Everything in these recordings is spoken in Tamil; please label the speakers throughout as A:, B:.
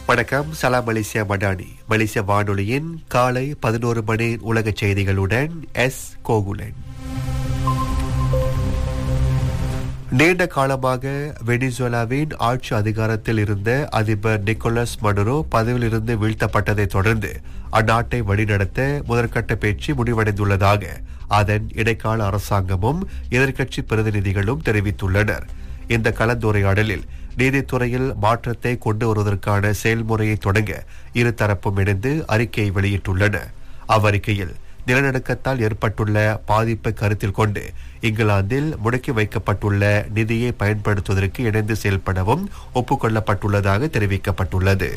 A: வணக்கம் சலாம் மலேசியா மடானி மலேசிய வானொலியின் காலை பதினோரு மணி உலக செய்திகளுடன் எஸ் கோகுலன் நீண்ட காலமாக வெனிசுவேலாவின் ஆட்சி அதிகாரத்தில் இருந்த அதிபர் நிக்கோலஸ் மடுரோ பதவியிலிருந்து வீழ்த்தப்பட்டதை தொடர்ந்து அந்நாட்டை வழிநடத்த முதற்கட்ட பேச்சு முடிவடைந்துள்ளதாக அதன் இடைக்கால அரசாங்கமும் எதிர்க்கட்சி பிரதிநிதிகளும் தெரிவித்துள்ளனர் இந்த கலந்துரையாடலில் நீதித்துறையில் மாற்றத்தை கொண்டு வருவதற்கான செயல்முறையை தொடங்க இருதரப்பும் இணைந்து அறிக்கையை வெளியிட்டுள்ளன அவ்வறிக்கையில் நிலநடுக்கத்தால் ஏற்பட்டுள்ள பாதிப்பை கருத்தில் கொண்டு இங்கிலாந்தில் முடக்கி வைக்கப்பட்டுள்ள நிதியை பயன்படுத்துவதற்கு இணைந்து செயல்படவும் ஒப்புக்கொள்ளப்பட்டுள்ளதாக தெரிவிக்கப்பட்டுள்ளது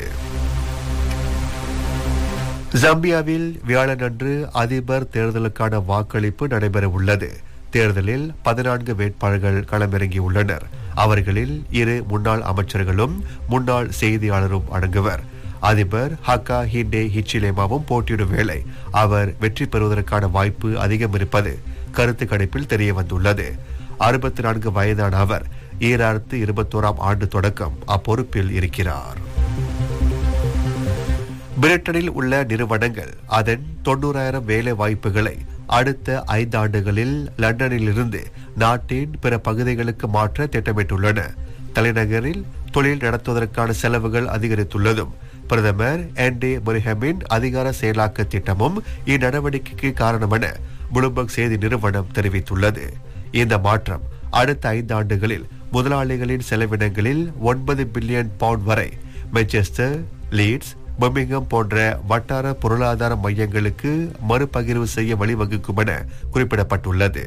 A: ஜம்பியாவில் வியாழனன்று அதிபர் தேர்தலுக்கான வாக்களிப்பு நடைபெறவுள்ளது தேர்தலில் பதினான்கு வேட்பாளர்கள் களமிறங்கியுள்ளனர் அவர்களில் இரு முன்னாள் அமைச்சர்களும் முன்னாள் செய்தியாளரும் அடங்குவர் அதிபர் ஹக்கா ஹிண்டே ஹிச்சிலேமாவும் போட்டியிடும் வேளை அவர் வெற்றி பெறுவதற்கான வாய்ப்பு அதிகம் இருப்பது கருத்து கணிப்பில் தெரிய வந்துள்ளது அறுபத்தி நான்கு வயதான அவர் ஈராயிரத்து இருபத்தோராம் ஆண்டு தொடக்கம் அப்பொறுப்பில் இருக்கிறார் பிரிட்டனில் உள்ள நிறுவனங்கள் அதன் தொண்ணூறாயிரம் வேலை வாய்ப்புகளை அடுத்த ஐந்து ஆண்டுகளில் லண்டனிலிருந்து நாட்டின் பிற பகுதிகளுக்கு மாற்ற திட்டமிட்டுள்ளன தலைநகரில் தொழில் நடத்துவதற்கான செலவுகள் அதிகரித்துள்ளதும் பிரதமர் ஆண்டி முரிஹமின் அதிகார செயலாக்க திட்டமும் இந்நடவடிக்கைக்கு காரணம் என புளும்பர்க் செய்தி நிறுவனம் தெரிவித்துள்ளது இந்த மாற்றம் அடுத்த ஐந்து ஆண்டுகளில் முதலாளிகளின் செலவினங்களில் ஒன்பது பில்லியன் பவுண்ட் வரை மென்செஸ்டர் லீட்ஸ் பர்மிங்ஹாம் போன்ற வட்டார பொருளாதார மையங்களுக்கு மறுபகிர்வு செய்ய வழிவகுக்கும் என குறிப்பிடப்பட்டுள்ளது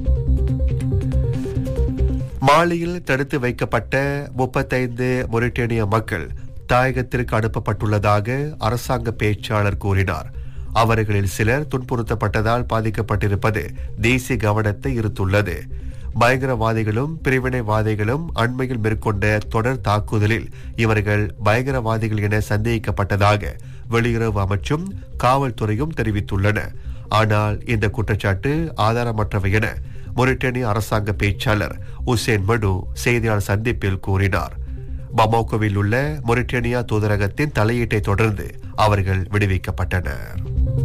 A: மாலியில் தடுத்து வைக்கப்பட்ட முப்பத்தைந்து மொரிட்டேனிய மக்கள் தாயகத்திற்கு அனுப்பப்பட்டுள்ளதாக அரசாங்க பேச்சாளர் கூறினார் அவர்களில் சிலர் துன்புறுத்தப்பட்டதால் பாதிக்கப்பட்டிருப்பது தேசிய கவனத்தை ஈர்த்துள்ளது பயங்கரவாதிகளும் பிரிவினைவாதிகளும் அண்மையில் மேற்கொண்ட தொடர் தாக்குதலில் இவர்கள் பயங்கரவாதிகள் என சந்தேகிக்கப்பட்டதாக வெளியுறவு அமைச்சும் காவல்துறையும் தெரிவித்துள்ளன ஆனால் இந்த குற்றச்சாட்டு ஆதாரமற்றவை என மொரிட்டேனிய அரசாங்க பேச்சாளர் உசேன் மடு செய்தியாளர் சந்திப்பில் கூறினார் பமோகோவில் உள்ள மொரிட்டேனியா தூதரகத்தின் தலையீட்டை தொடர்ந்து அவர்கள் விடுவிக்கப்பட்டனர்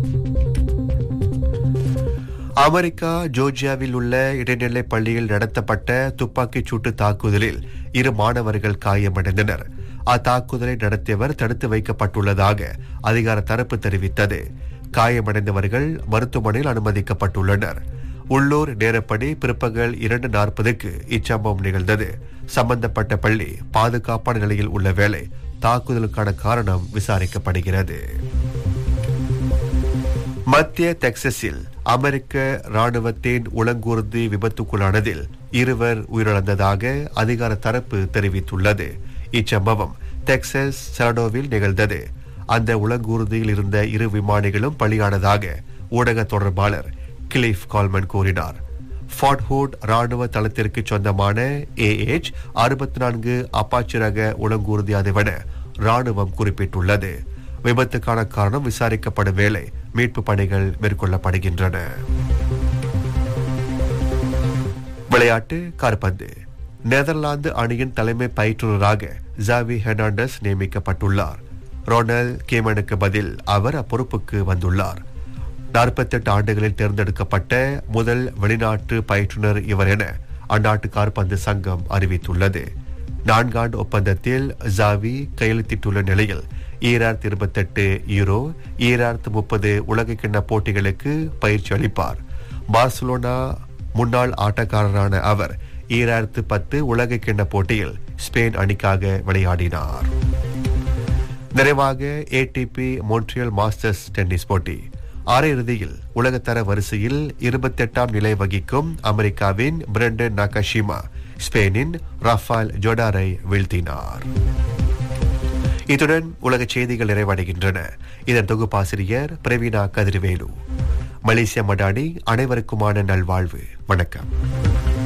A: அமெரிக்கா ஜோர்ஜியாவில் உள்ள இடைநிலை பள்ளியில் நடத்தப்பட்ட துப்பாக்கிச் சூட்டு தாக்குதலில் இரு மாணவர்கள் காயமடைந்தனர் அத்தாக்குதலை நடத்தியவர் தடுத்து வைக்கப்பட்டுள்ளதாக அதிகார தரப்பு தெரிவித்தது காயமடைந்தவர்கள் மருத்துவமனையில் அனுமதிக்கப்பட்டுள்ளனர் உள்ளூர் நேரப்படி பிற்பகல் இரண்டு நாற்பதுக்கு இச்சம்பவம் நிகழ்ந்தது சம்பந்தப்பட்ட பள்ளி பாதுகாப்பான நிலையில் உள்ள வேளை தாக்குதலுக்கான காரணம் விசாரிக்கப்படுகிறது மத்திய டெக்சஸில் அமெரிக்க ராணுவத்தின் உளங்கூர்தி விபத்துக்குள்ளானதில் இருவர் உயிரிழந்ததாக அதிகார தரப்பு தெரிவித்துள்ளது இச்சம்பவம் டெக்சஸ் சரடோவில் நிகழ்ந்தது அந்த உளங்கூர்தியில் இருந்த இரு விமானிகளும் பலியானதாக ஊடக தொடர்பாளர் கிளிஃப் கால்மன் கூறினார் ஃபார்ட்ஹூட் ராணுவ தளத்திற்கு சொந்தமான ஏஎச் அறுபத்தி நான்கு அப்பாச்சி ரக உளங்கூர்தி அதுவென ராணுவம் குறிப்பிட்டுள்ளது விபத்துக்கான காரணம் விசாரிக்கப்படும் வேளை மீட்பு பணிகள் மேற்கொள்ளப்படுகின்றன விளையாட்டு கார்பந்து நெதர்லாந்து அணியின் தலைமை பயிற்றுநராக ஜாவி ஹெர்னாண்டஸ் நியமிக்கப்பட்டுள்ளார் ரொனல் கேமனுக்கு பதில் அவர் அப்பொறுப்புக்கு வந்துள்ளார் நாற்பத்தெட்டு ஆண்டுகளில் தேர்ந்தெடுக்கப்பட்ட முதல் வெளிநாட்டு பயிற்றுனர் இவர் என அந்நாட்டு கார்பந்து சங்கம் அறிவித்துள்ளது நான்காண்டு ஒப்பந்தத்தில் ஜாவி கையெழுத்திட்டுள்ள நிலையில் ஈராயிரத்தி இருபத்தெட்டு யூரோ ஈராயிரத்து முப்பது உலகக்கிண்ண போட்டிகளுக்கு பயிற்சி அளிப்பார் பார்சலோனா முன்னாள் ஆட்டக்காரரான அவர் ஈராயிரத்து பத்து உலகக்கிண்ண போட்டியில் ஸ்பெயின் அணிக்காக விளையாடினார் நிறைவாக ஏடிபி மோன்ட்ரியல் மாஸ்டர்ஸ் டென்னிஸ் போட்டி அரையிறுதியில் உலகத்தர வரிசையில் இருபத்தெட்டாம் நிலை வகிக்கும் அமெரிக்காவின் பிரண்டன் நகஷிமா ஸ்பெயினின் ரஃபால் ஜோடாரை வீழ்த்தினார் இத்துடன் உலக செய்திகள் நிறைவடைகின்றன இதன் தொகுப்பாசிரியர் பிரவீனா கதிர்வேலு மலேசிய மடானி அனைவருக்குமான நல்வாழ்வு வணக்கம்